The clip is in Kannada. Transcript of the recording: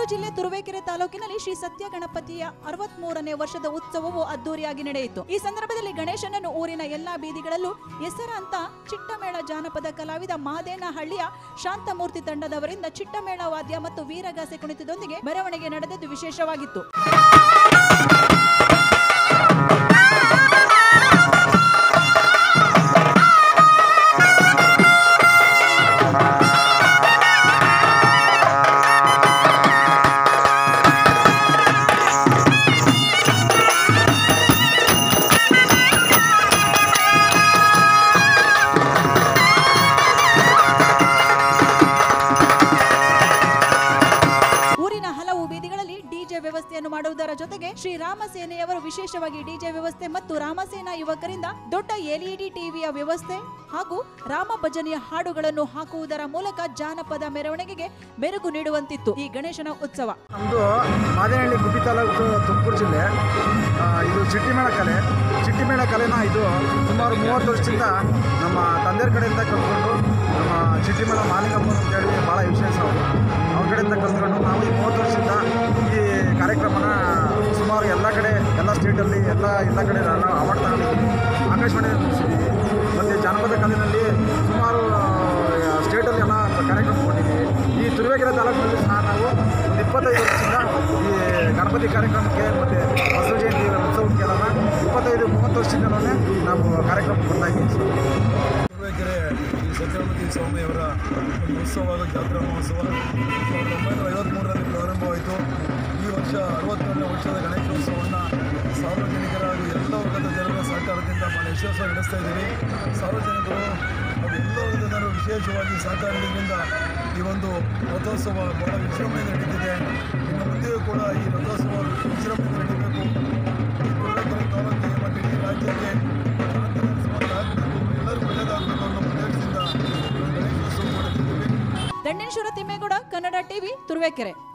ಜಿಲ್ಲೆ ತುರುವೇಕೆರೆ ತಾಲೂಕಿನಲ್ಲಿ ಶ್ರೀ ಸತ್ಯ ಗಣಪತಿಯ ಅರವತ್ಮೂರನೇ ವರ್ಷದ ಉತ್ಸವವು ಅದ್ದೂರಿಯಾಗಿ ನಡೆಯಿತು ಈ ಸಂದರ್ಭದಲ್ಲಿ ಗಣೇಶನನ್ನು ಊರಿನ ಎಲ್ಲಾ ಬೀದಿಗಳಲ್ಲೂ ಹೆಸರಾಂತ ಚಿಟ್ಟಮೇಳ ಜಾನಪದ ಕಲಾವಿದ ಮಾದೇನಹಳ್ಳಿಯ ಶಾಂತಮೂರ್ತಿ ತಂಡದವರಿಂದ ಚಿಟ್ಟಮೇಳ ವಾದ್ಯ ಮತ್ತು ವೀರಗಾಸೆ ಕುಣಿತದೊಂದಿಗೆ ಮೆರವಣಿಗೆ ನಡೆದದ್ದು ವಿಶೇಷವಾಗಿತ್ತು ಊರಿನ ಹಲವು ಬೀದಿಗಳಲ್ಲಿ ಡಿಜೆ ವ್ಯವಸ್ಥೆಯನ್ನು ಮಾಡುವುದರ ಜೊತೆಗೆ ಶ್ರೀ ರಾಮಸೇನೆಯವರು ವಿಶೇಷವಾಗಿ ಡಿಜೆ ವ್ಯವಸ್ಥೆ ಮತ್ತು ರಾಮಸೇನಾ ಯುವಕರಿಂದ ದೊಡ್ಡ ಎಲ್ಇಡಿ ಟಿವಿಯ ವ್ಯವಸ್ಥೆ ಹಾಗೂ ರಾಮ ಭಜನೆಯ ಹಾಡುಗಳನ್ನು ಹಾಕುವುದರ ಮೂಲಕ ಜಾನಪದ ಮೆರವಣಿಗೆಗೆ ಮೆರುಗು ನೀಡುವಂತಿತ್ತು ಈ ಗಣೇಶನ ಉತ್ಸವ ನಮ್ಮದು ಮಾದೇನಹಳ್ಳಿ ಗುಬ್ಬಿ ತಾಲೂಕು ತುಮಕೂರು ಜಿಲ್ಲೆ ಆ, ಇದು ಚಿಟ್ಟಿಮೇಳ ಕಲೆ ಚಿಟ್ಟಿಮೇಳ ಕಲೆನ ಇದು ಸುಮಾರು ಮೂವತ್ತು ವರ್ಷದಿಂದ ನಮ್ಮ ತಂದೆಯ ಕಡೆಯಿಂದ ಕಲ್ತ್ಕೊಂಡು ನಮ್ಮ ಚಿಟ್ಟಿಮೇಳ ಮಾಲಿಂಗಪ್ಪ ಅಂತ ಹೇಳಿ ಭಾಳ ವಿಶೇಷ ಅವರು ಅವ್ರ ಕಡೆಯಿಂದ ಕಲ್ತ್ಕೊಂಡು ನಾವು ಈ ಮೂವತ್ತು ವರ್ಷದಿಂದ ಈ ಕಾರ್ಯಕ್ರಮನ ಸುಮಾರು ಎಲ್ಲ ಕಡೆ ಎಲ್ಲ ಸ್ಟೇಟಲ್ಲಿ ಎಲ್ಲ ಎಲ್ಲ ಕಡೆ ನಾನು ಅವಾರ್ಡ್ ತಗೊಂಡಿದ್ದೀನಿ ಆಕಾಶವಾಣಿಯಲ್ಲಿ ಮುಗಿಸಿದ್ದೀವಿ ಮತ್ತು ಜಾನಪದ ಕಲೆಯಲ್ಲಿ ಸುಮಾರು ಸ್ಟೇಟಲ್ಲಿ ಎಲ್ಲ ಕಾರ್ಯಕ್ರಮ ಕೊಟ್ಟಿದ್ದೀವಿ ಈ ತುರುವೇಕೆರೆ ತಾಲೂಕಿನಲ್ಲಿ ಸಹ ನಾವು ಒಂದು ಇಪ್ಪತ್ತೈದು ವರ್ಷದಿಂದ ಈ ಗಣಪತಿ ಕಾರ್ಯಕ್ರಮಕ್ಕೆ ಮತ್ತು ಬಸವ ಜಯಂತಿ ಉತ್ಸವಕ್ಕೆಲ್ಲ ಇಪ್ಪತ್ತೈದು ಮೂವತ್ತು ವರ್ಷದಿಂದಲೇ ನಾವು ಕಾರ್ಯಕ್ರಮ ಕೊಡ್ತಾ ಇದ್ದೀವಿ ಸರ್ ತುರುವೇಕೆರೆ ಈ ಸತ್ಯಗಣಪತಿ ಸ್ವಾಮಿಯವರ ಒಂದು ಉತ್ಸವವಾದ ಜಾತ್ರಾ ಮಹೋತ್ಸವ ಸಾವಿರದ ಒಂಬೈನೂರ ಐವತ್ತ್ಮೂರರಲ್ಲಿ ಪ್ರಾರಂಭವಾಯಿತು ಈ ವರ್ಷ ಅರವತ್ತೇಳನೇ ವರ್ಷದ ಗಣೇಶೋತ್ಸವವನ್ನು ಸಾರ್ವಜನಿಕರ ಹಾಗೂ ಎಲ್ಲ ವರ್ಗದ ಜನರ ಸಹಕಾರದಿಂದ ಭಾಳ ಯಶಸ್ವಿಯಾಗಿ ನಡೆಸ್ತಾ ಇದ್ದೀವಿ ಸಾರ್ವಜನಿಕರು ಹಾಗೂ ಎಲ್ಲ ವರ್ಗದ ಜನರು ವಿಶೇಷವಾಗಿ ಸಹಕಾರ ನೀಡಿದ್ರಿಂದ ಈ ಒಂದು ರಥೋತ್ಸವ ಬಹಳ ವಿಜೃಂಭಣೆಯಿಂದ ನಡೀತಿದೆ ಇನ್ನು ಮುಂದೆಯೂ ಕೂಡ ಈ ರಥೋತ್ಸವ ವಿಜೃಂಭಣೆಯಿಂದ ನಡೀಬೇಕು ಈ ತುರುವೇಕೆರೆ ತಾಲೂಕಿಗೆ ಮತ್ತು ಇಡೀ ರಾಜ್ಯಕ್ಕೆ ಎಲ್ಲರಿಗೂ ಒಳ್ಳೆಯದಾಗಬೇಕು ಅನ್ನೋ ಉದ್ದೇಶದಿಂದ ಗಣೇಶೋತ್ಸವ ಮಾಡುತ್ತಿದ್ದೀವಿ ದಂಡೇಶ್ವರ ತಿಮ್ಮೇಗೌಡ ಕನ್ನಡ ಟಿವಿ ತುರುವೇಕೆರೆ